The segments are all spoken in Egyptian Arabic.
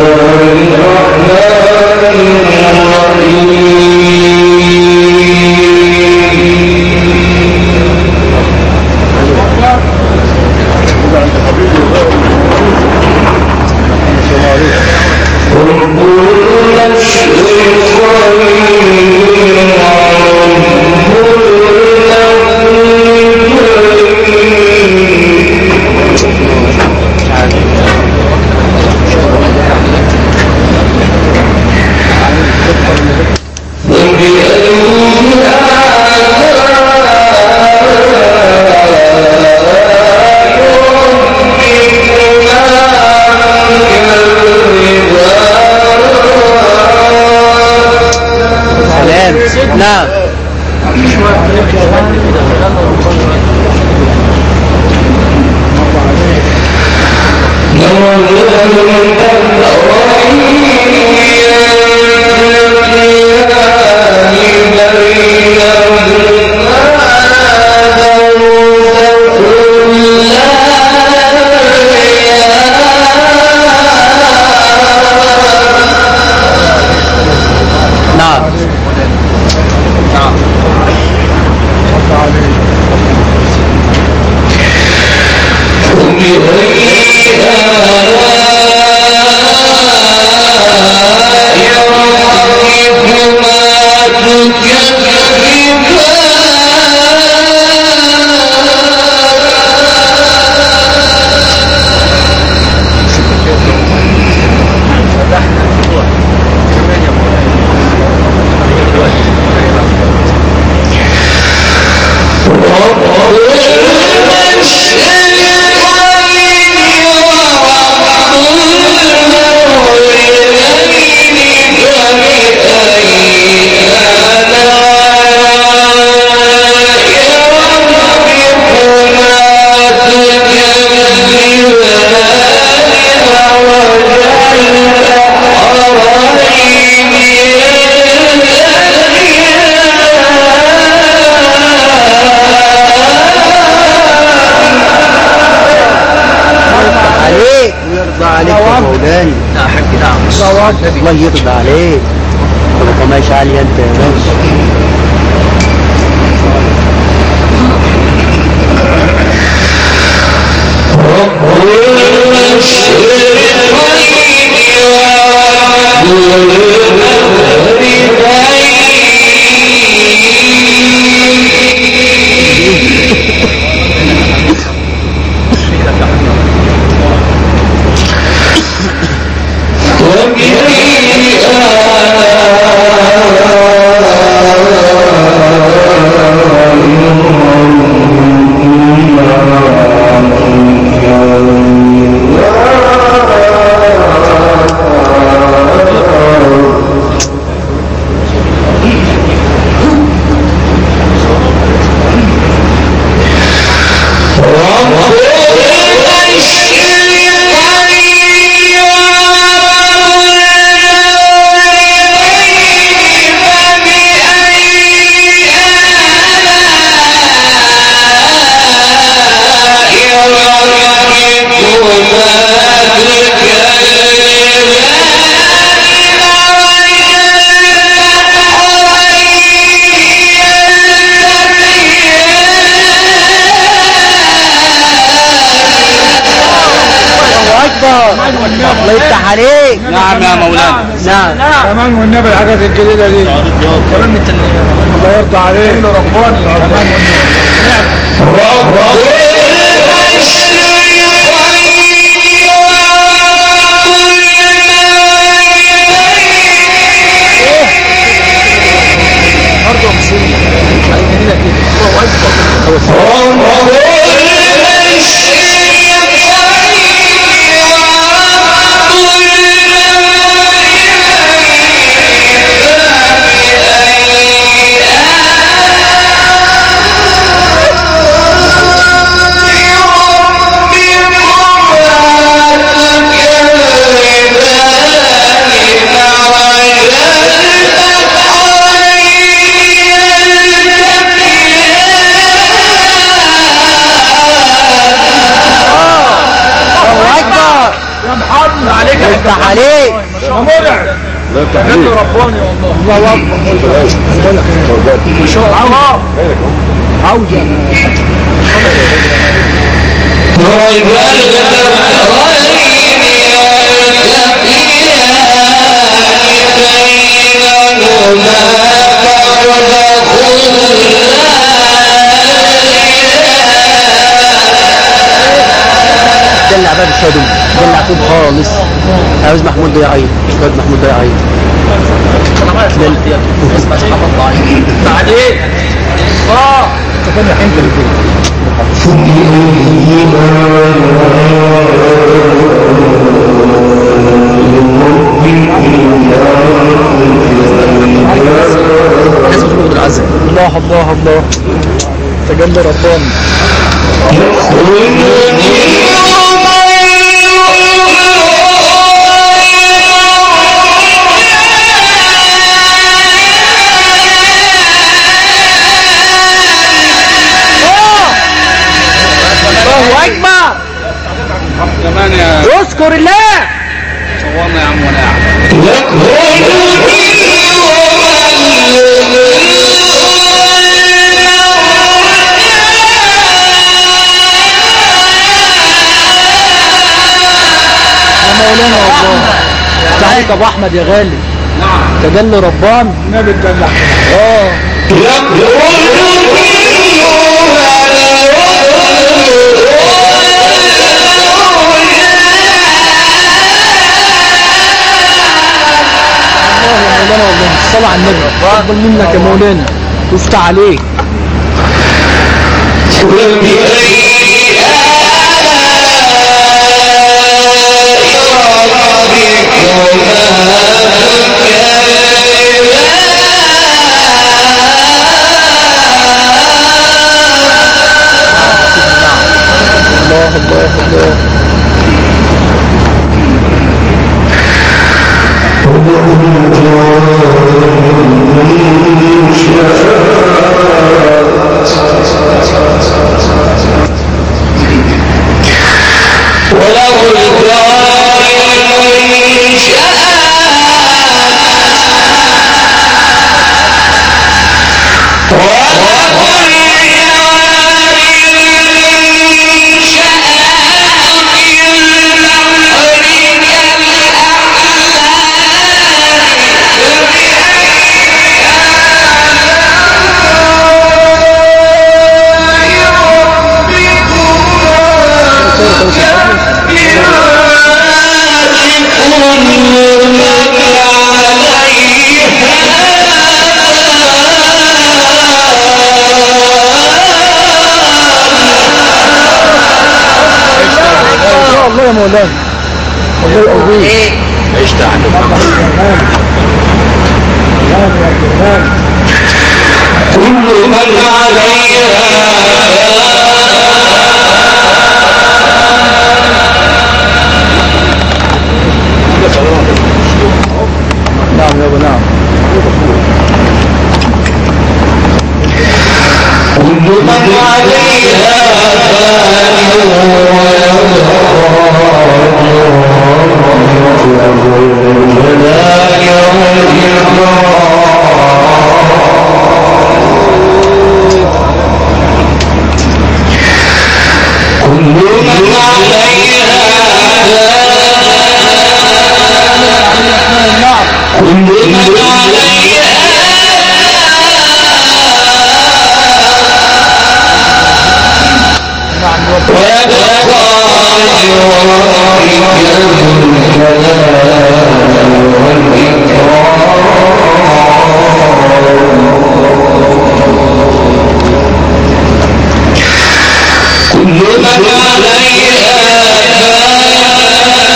سلام نعم نعم عليك ويرضى عليك يا مولانا لا حق نعم الله يرضى عليك طب ماشي علي انت يا باشا الله اكبر الله يفتح عليك نعم يا مولانا نعم كمان والنبي الحاجات الجديدة دي كمان من الله يرضى عليك رباني كمان برضه مصير حاجة جديدة كده الله أكبر عليك يا افتح عليك مرعب الله يفتح بجد رباني والله الله اكبر ما شاء الله عاوزه دلع بقى بالشوية دول دلع فيهم خالص عاوز محمود ده يعيط شوية محمود ده يعيط انا ما اسمع يا اسمع شيء الله عليك بعدين اه تفنح انت اللي فيه لازم تقول بالعزم الله الله الله تجلى رباني الله اكبر كمان يا اذكر الله صورنا يا عم ولا قاعد يا مولانا والله تعالى ابو احمد يا غالي تجلى رباني النبي اتدلع اه الله يا مولانا والله الصلاة على النبي اقبل منك يا مولانا يفتح عليك الله الله الله ان شاء الله يا مولانا الله يقويك عشت عنه كل من نعم يابا نعم كل من عليها كل من عليها كل من عليها كل من عليها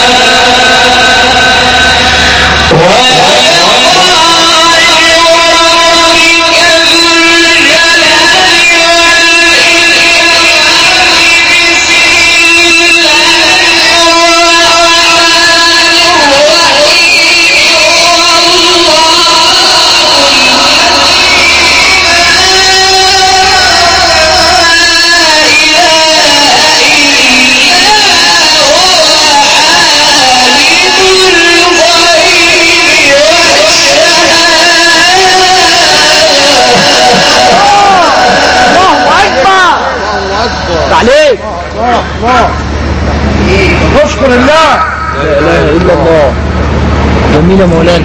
جميل يا مولانا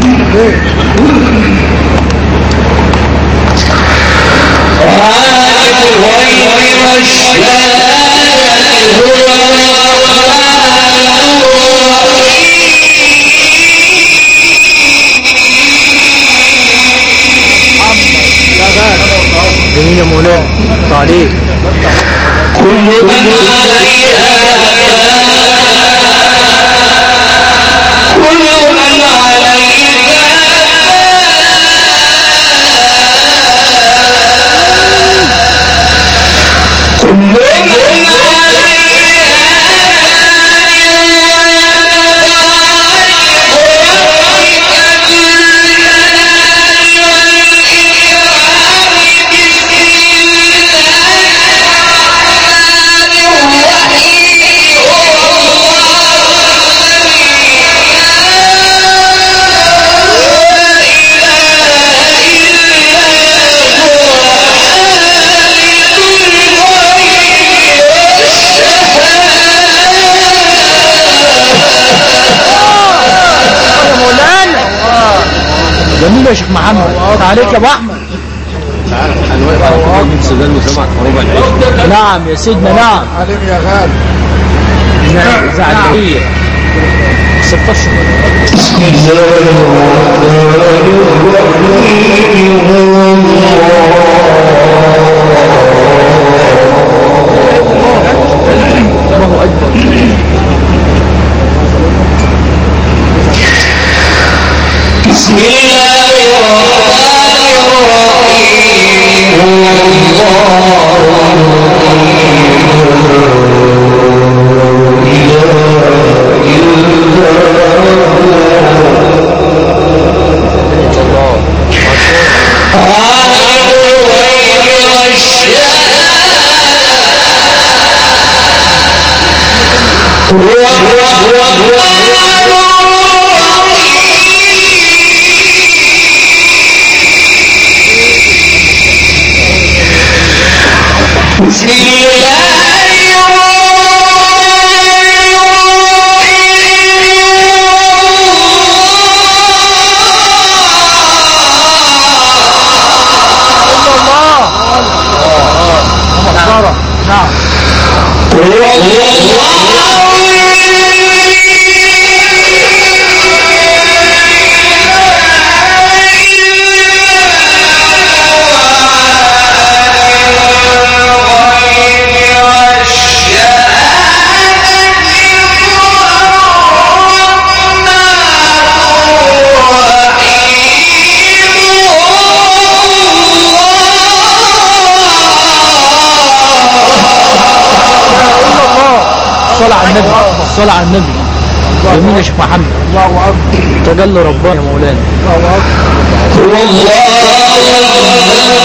عالم الغيب والشهادة هو جميل يا مولانا تعليق كل من عليها كل من عليها كل من يا مولانا جميل يا شيخ محمد تعليق يا ابو احمد من سودان وسمعت ربع العيش نعم يا سيدنا نعم عليم يا غالي نعم زعلية 16 بسم الله الله اكبر بسم الله الرحمن الرحيم عالم الغيب والشهادة هو بسم الله محترم نعم الصلاة على النبي الصلاة على النبي جميل يا شيخ محمد الله اكبر تجلى ربنا يا مولانا الله اكبر هو الله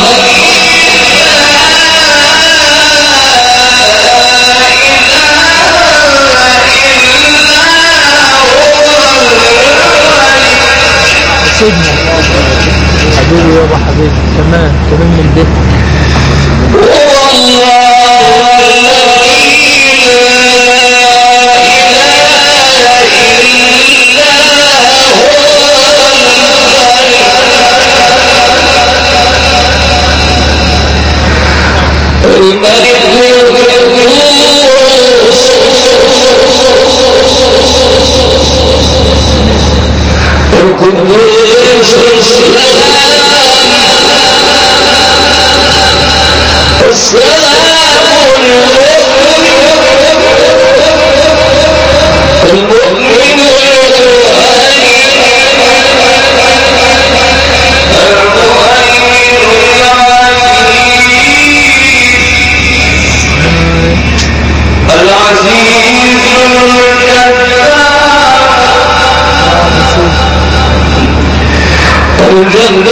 سيدنا حبيبي يابا حبيبي كمان كمان من ده هو الله الملك القدوس القدوس السلام السلام المؤمن العزيز الجبار الجبار